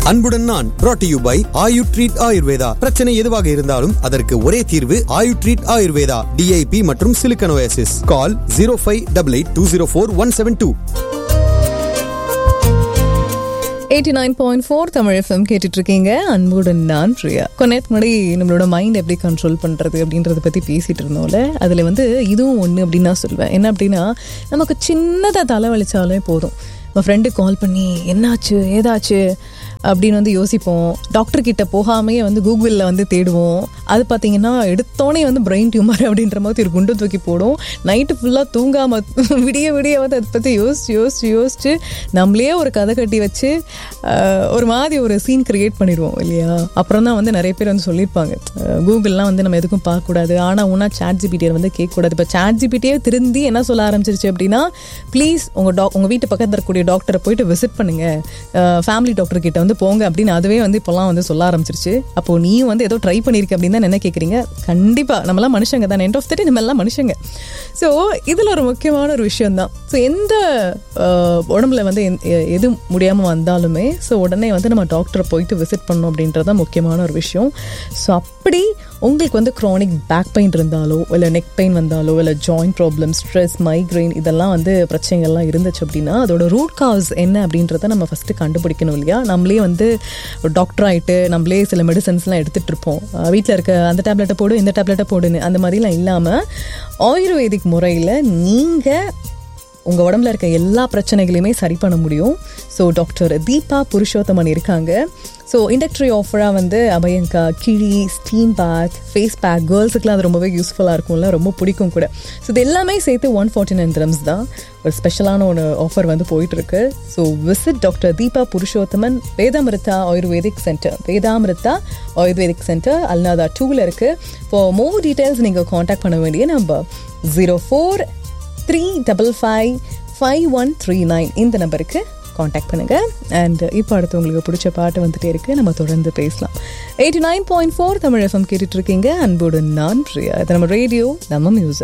அன்புடன் நான் brought to you by Ayu treat Ayurveda பிரச்சனை எதுவாக இருந்தாலும் அதற்கு ஒரே தீர்வு ஆயு ட்ரீட் ஆயுர்வேதா டிஐபி மற்றும் சிலிக்கனோசிஸ் call zero five double eight two zero four one seven two eighty nine point four Tamil FM கேட்டுட்டு இருக்கீங்க அன்புடன் நான் பிரியா கொஞ்ச நேரத்துக்கு முன்னாடி நம்மளோட மைண்ட் எப்படி கண்ட்ரோல் பண்ணுறது அப்படின்றத பற்றி பேசிகிட்டு இருந்தோம்ல அதில் வந்து இதுவும் ஒன்று அப்படின்னு நான் சொல்வேன் என்ன அப்படின்னா நமக்கு சின்னதாக தலைவலிச்சாலே போதும் நம்ம ஃப்ரெண்டுக்கு கால் பண்ணி என்னாச்சு ஏதாச்சு அப்படின்னு வந்து யோசிப்போம் டாக்டர் கிட்ட போகாமையே வந்து கூகுளில் வந்து தேடுவோம் அது பார்த்தீங்கன்னா எடுத்தோடனே வந்து பிரெயின் டியூமர் அப்படின்ற மாதிரி ஒரு குண்டு தூக்கி போடும் நைட்டு ஃபுல்லாக தூங்காம விடிய விடிய வந்து அதை பற்றி யோசிச்சு யோசிச்சு யோசிச்சு நம்மளே ஒரு கதை கட்டி வச்சு ஆஹ், ஒரு மாதிரி ஒரு சீன் கிரியேட் பண்ணிடுவோம் இல்லையா அப்புறம் தான் வந்து நிறைய பேர் வந்து சொல்லியிருப்பாங்க அஹ், கூகுள்லாம் வந்து நம்ம எதுக்கும் பார்க்கக்கூடாது ஆனால் உன்னா சாட் ஜிபிடியை வந்து கேட்கக்கூடாது இப்போ சாட் ஜிபிடியே திருந்தி என்ன சொல்ல ஆரம்பிச்சிருச்சு அப்படின்னா ப்ளீஸ் உங்கள் டா உங்கள் வீட்டு பக்கத்தில் இருக்கக்கூடிய டாக்டரை போயிட்டு விசிட் பண்ணுங்க ஃபேமிலி டாக்டர் கிட்ட வந்து போங்க அப்படின்னு அதுவே வந்து இப்போலாம் வந்து சொல்ல ஆரம்பிச்சிருச்சு அப்போ நீயும் வந்து ஏதோ ட்ரை பண்ணியிருக்க அப்படின்னு தான் என்ன கேட்குறீங்க கண்டிப்பாக நம்மளாம் மனுஷங்க தான் எண்ட் ஆஃப் த டே நம்ம எல்லாம் மனுஷங்க ஸோ இதில் ஒரு முக்கியமான ஒரு விஷயம் தான் ஸோ எந்த அஹ், உடம்புல வந்து எந்- எ- எது முடியாமல் வந்தாலுமே ஸோ உடனே வந்து நம்ம டாக்டரை போயிட்டு விசிட் பண்ணணும் அப்படின்றது தான் முக்கியமான ஒரு விஷயம் ஸோ அப்படி உங்களுக்கு வந்து க்ரானிக் பேக் பெயின் இருந்தாலோ இல்லை நெக் பெயின் வந்தாலோ இல்லை ஜாயிண்ட் ப்ராப்ளம் ஸ்ட்ரெஸ் மைக்ரைன் இதெல்லாம் வந்து பிரச்சனைகள்லாம் இருந்துச்சு அப்படின்னா அதோட ரூட் காஸ் என்ன அப்படின்றத நம்ம ஃபஸ்ட்டு கண்டுபிடிக்கணும் இல்லையா நம்மளே வந்து டாக்டர் ஆகிட்டு நம்மளே சில மெடிசன்ஸ்லாம் எடுத்துகிட்டு இருப்போம் வீட்டில் இருக்க அந்த டேப்லெட்டை போடு இந்த டேப்லெட்டை போடுன்னு அந்த மாதிரிலாம் இல்லாமல் ஆயுர்வேதிக் முறையில் நீங்கள் உங்கள் உடம்புல இருக்க எல்லா பிரச்சனைகளையுமே சரி பண்ண முடியும் ஸோ டாக்டர் தீபா புருஷோத்தமன் இருக்காங்க ஸோ இண்டக்ட்ரி ஆஃபராக வந்து அபயங்கா கிழி ஸ்டீம் பேக் ஃபேஸ் பேக் கேர்ள்ஸுக்குலாம் அது ரொம்பவே யூஸ்ஃபுல்லாக இருக்கும்ல ரொம்ப பிடிக்கும் கூட ஸோ இது எல்லாமே சேர்த்து ஒன் ஃபார்ட்டி நைன் திரம்ஸ் தான் ஒரு ஸ்பெஷலான ஒரு ஆஃபர் வந்து போயிட்டுருக்கு so visit doctor Deepa Purushothaman Vedamrutha ayurvedic centre Vedamrutha ayurvedic centre அல்நாதா டூவில் இருக்குது ஃபார் மோர் டீட்டெயில்ஸ் நீங்கள் காண்டாக்ட் பண்ண வேண்டிய number zero four three double five five one three nine இந்த நம்பருக்கு காண்டாக்ட் பண்ணுங்க அண்ட் இப்போ அடுத்து உங்களுக்கு பிடிச்ச பாட்டு வந்துட்டே இருக்கு நம்ம தொடர்ந்து பேசலாம் eighty nine point four Tamil FM கேட்டுட்டு இருக்கீங்க அன்போடு நான் பிரியா இது நம்ம ரேடியோ நம்ம மியூசிக்